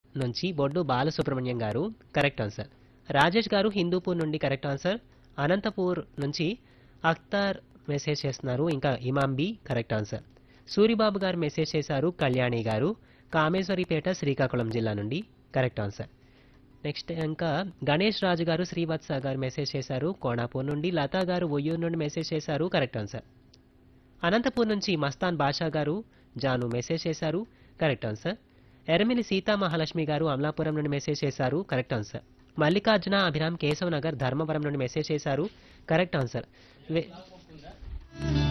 నుంచి బొడ్డు బాలసుబ్రహ్మణ్యం గారు correct answer Rajesh గారు హిందూపూర్ నుండి కరెక్ట్ ఆన్సర్ అనంతపూర్ నుంచి అఖ్తార్ మెసేజ్ చేస్తున్నారు ఇంకా Imam B correct answer Suribabu గారు మెసేజ్ చేశారు కళ్యాణి గారు కామేశ్వరిపేట శ్రీకాకుళం జిల్లా నుండి కరెక్ట్ ఆన్సర్ నెక్స్ట్ ఇంకా గణేష్ రాజు గారు శ్రీవత్స గారు మెసేజ్ చేశారు కోణాపూర్ నుండి లతా గారు ఒయ్యూరు నుండి మెసేజ్ చేశారు కరెక్ట్ ఆన్సర్ అనంతపూర్ నుంచి మస్తాన్ బాషా గారు జాను మెసేజ్ చేశారు కరెక్ట్ ఆన్సర్ ఎరమిలి సీతా మహాలక్ష్మి గారు అమలాపురం నుండి మెసేజ్ చేశారు కరెక్ట్ ఆన్సర్ మల్లికార్జున అభిరామ్ కేశవ్ నగర్ ధర్మవరం నుండి మెసేజ్ చేశారు కరెక్ట్ ఆన్సర్ వే-